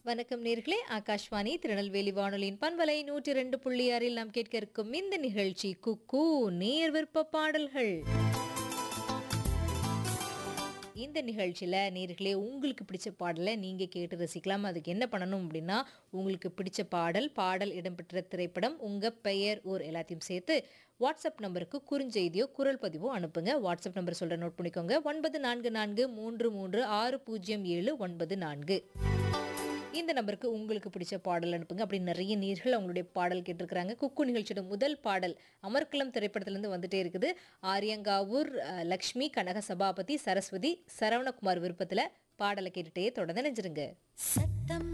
வணக்கம் நேர்களே ஆகாஷ்வாணி திருநெல்வேலி வானொலியின் பண்பலை நூற்றி ரெண்டு புள்ளி ஆறில் நாம் கேட்க இருக்கும் இந்த நிகழ்ச்சி குக்கு நேர் விருப்ப பாடல்கள் இந்த நிகழ்ச்சியில் நேர்களே உங்களுக்கு பிடிச்ச பாடலை நீங்கள் கேட்டு ரசிக்கலாம் அதுக்கு என்ன பண்ணணும் அப்படின்னா உங்களுக்கு பிடிச்ச பாடல் பாடல் இடம்பெற்ற திரைப்படம் உங்கள் பெயர் ஊர் எல்லாத்தையும் சேர்த்து வாட்ஸ்அப் நம்பருக்கு குறுஞ்செய்தியோ குரல் பதிவோ அனுப்புங்க வாட்ஸ்அப் நம்பர் சொல்கிற நோட் பண்ணிக்கோங்க ஒன்பது நான்கு நான்கு மூன்று மூன்று ஆறு பூஜ்ஜியம் ஏழு ஒன்பது நான்கு இந்த நம்பருக்கு உங்களுக்கு பிடிச்ச பாடல் அனுப்புங்க அப்படி நிறைய நீர்கள் அவங்களுடைய பாடல் கேட்டிருக்கிறாங்க குக்கு நிகழ்ச்சியோட முதல் பாடல் அமர்கலம் திரைப்படத்திலேருந்து வந்துட்டே இருக்குது ஆரியங்காவூர் அஹ், லக்ஷ்மி கனக சபாபதி சரஸ்வதி சரவணகுமார் விருப்பத்தில் பாடலை கேட்டுட்டே தொடர்ந்து நினைச்சிருங்க சத்தம்